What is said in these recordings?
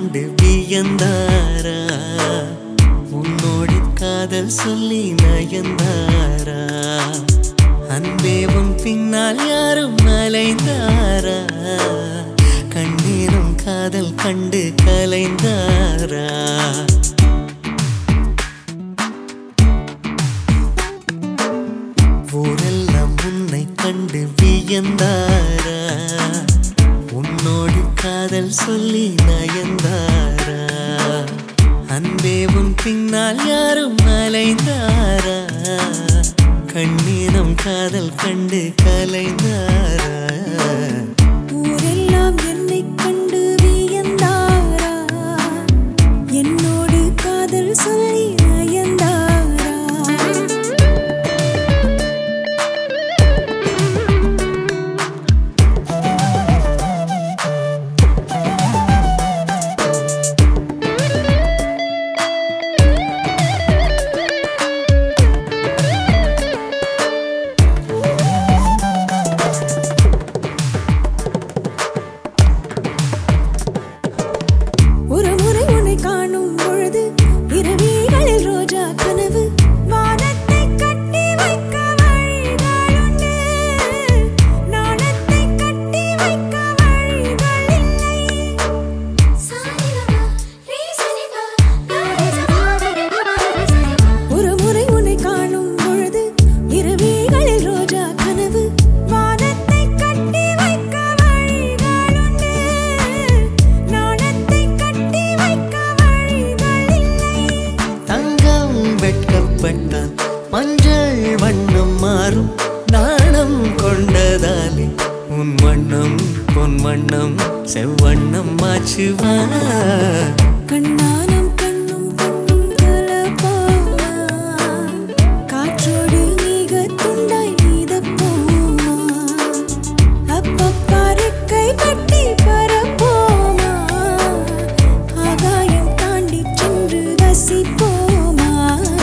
கண்டு வியந்தாரா உன்னோடு காதல் சொல்லி நயந்தாரா அன்பே உன் பின்னால் யாரும் அலைந்தாரா கண்ணீரும் காதல் கண்டு கலைந்தாரா ஊரெல்லாம் உன்னை கண்டு வியந்தாரா உன்னோடு காதல் சொல்லி நயந்தாரா அன்பே உன் பின்னால் யாரும் அலைந்தாரா கண்ணீரம் காதல் கண்டு கலைந்தாரா ஊரெல்லாம் என்னைக் கண்டு வியந்தாரா என்னோடு காதல் சொல்லி நயந்தாரா ஒரு முறை உன்னை காணும் பொழுது இரவிகளில் ரோஜா கனவு வானத்தை கட்டி வைக்க வழிகளுண்டு நாணத்தை கட்டி வைக்க வழிகள் இல்லை ஒரு முறை உன்னை காணும் பொழுது இரவிகளில் ரோஜா கனவு வானத்தை கட்டி வைக்க வழிகளுண்டு நாணத்தை கட்டி வைக்க வழிகள் இல்லை தங்கம் வெட்கப்பட்டால் மஞ்சள் வண்ணம் மாறும் நாணம் கொண்டதாலே உன் வண்ணம் பொன் வண்ணம் செவ்வண்ணம் மாச்சுவா கண்ணானம் கண்ணும் கண்ணும் கலப்பாமா காற்றோடு நீக துண்டாய் நீதப்போமா அப்பப்பா ரெக்கை கட்டி பரப்போமா ஆகாயம் தாண்டி சென்று ரசிப்போமா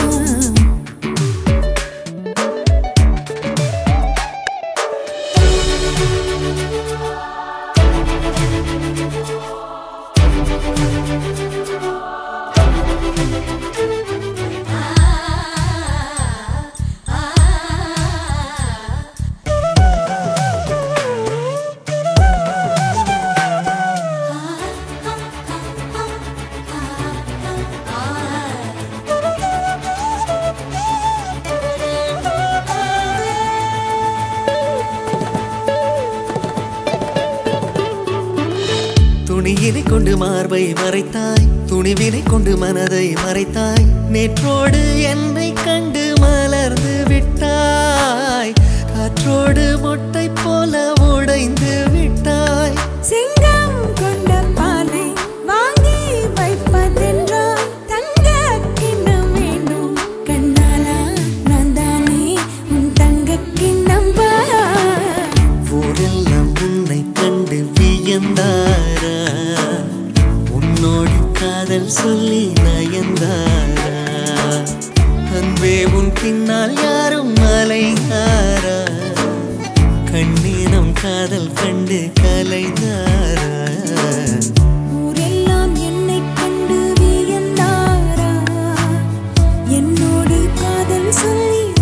துணியினை கொண்டு மார்பை மறைத்தாய் துணிவினை கொண்டு மனதை மறைத்தாய் நேற்றோடு என்னை கண்டு மலர்ந்து விட்டாய் காற்றோடு மொட்டை போல உடைந்து விட்டாய் சிங்கம் கொண்ட பாலை வாங்கி வைப்பதென்றால் தங்க கிண்ணம் வேண்டும் கண்ணாலா நான் தானே உன் தங்க கிண்ணம் பா ஊரெல்லாம் உன்னை கண்டு வியந்தாரா உன்னோடு காதல் சொல்லி நயந்தாரா அன்பே உன் பின்னால் யாரும் அலைந்தாரா கண்ணீரம் காதல் கண்டு கலைந்தாரா ஊரெல்லாம் என்னைக் கண்டு வியந்தாரா என்னோடு காதல் சொல்லி